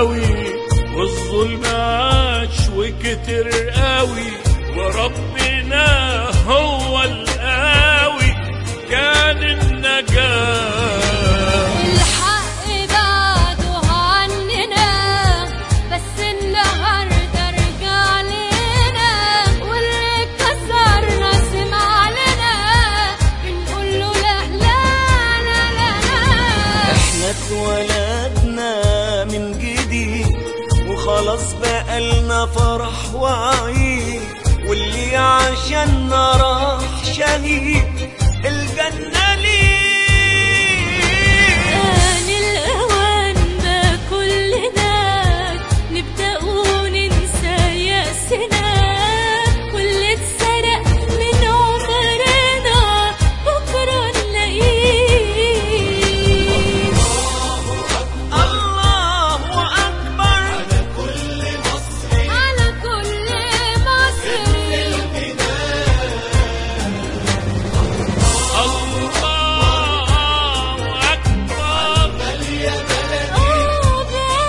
قوي والظلم عاش وكتر قوي وربنا هو القوي كان النجاة الحق بعده عننا بس النهارده رجع لنا واللي كسرنا سمع لنا بنقول له لا لا لا لا لا احنا اتولدنا من جديد وخلاص بقالنا فرح وعيد واللي عشاننا راح شهيد الجنة ليه آن الأوان ده كلنا نبدأ وننسى يأسنا واللي اتسرق من عمرنا بكرة نلاقيه الله أكبر على كل مصري الله أكبر آه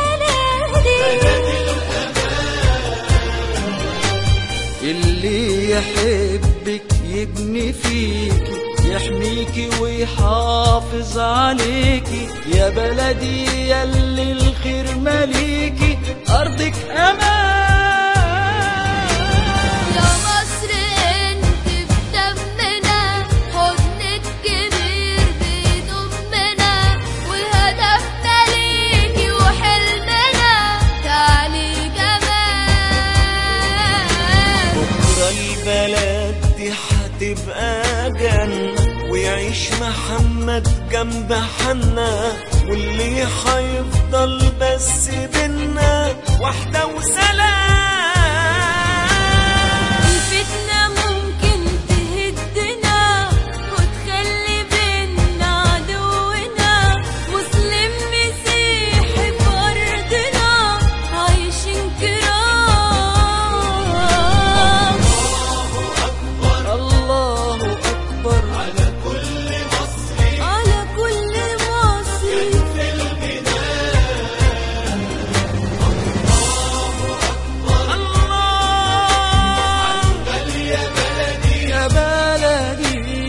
بلدي اللي يحبك يبني فيكي يحميكي ويحافظ عليكي يا بلدي يلي الخير مليكي أرضك أمان يا مصر انت بدمنا حضنك كبير بيضمنا وهدفنا ليكي وحلمنا تعالي جمال بكرة البلد دي هتبقى جنة ويعيش محمد جنب حنا واللي هيفضل بس بينا واحدة وسلام الفتنة ممكن تهدنا وتخلي بينا عدونا مسلم مسيحي في أرضنا عايشين كرام الله أكبر على كل مصري الله يا بلدي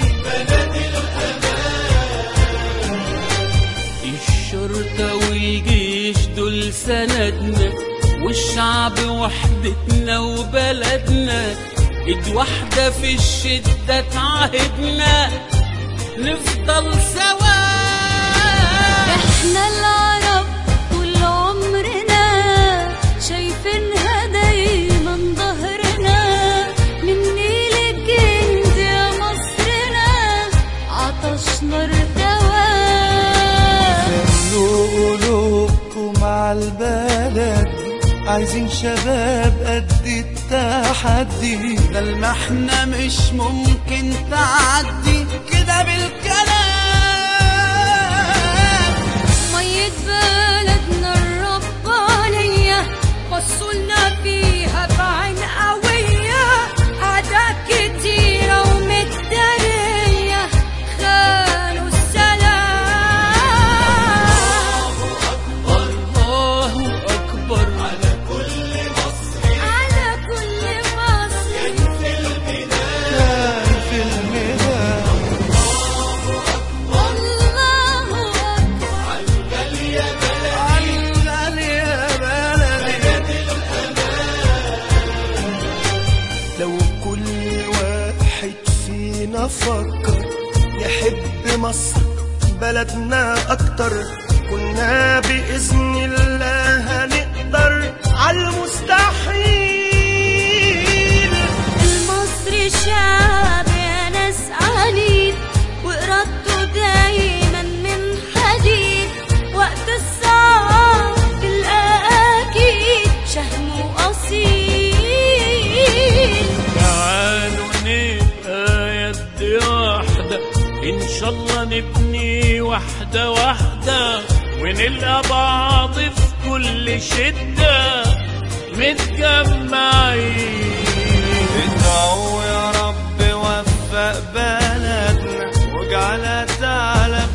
الشرطة والجيش دول سندنا والشعب وحدتنا وبلدنا ايد واحدة في الشدة تعهدنا نفضل سوا احنا العرب طول عمرنا شايفينها دايما ظهرنا من نيل الجند يا مصرنا عطشنا ارتوى خلوا قلوبكم على البلد عايزين شباب قد التحدي ده المحنة مش ممكن تعدي كده بالكلام مية بلدنا الربانية بصولنا فيها بعين قوية أعداء كتيرة ومتدارية خانوا السلام الله أكبر على كل مصري كان في الميدان الله أكبر علل يا بلدي لو كل واحد فينا فكر يحب مصر بلدنا أكتر كنا بإذن الله هنقدر على المستحيل المصري شعب يا ناس عنيد وإرادته دايما من حديد وقت الصعب الأكيد شهم أصيل تعالوا نبقى يد واحدة إن شاء الله نبني واحدة واحدة ونلقى بعض في كل شدة متجمعين ادعوا يا رب وفق بلدنا واجعلها تعلى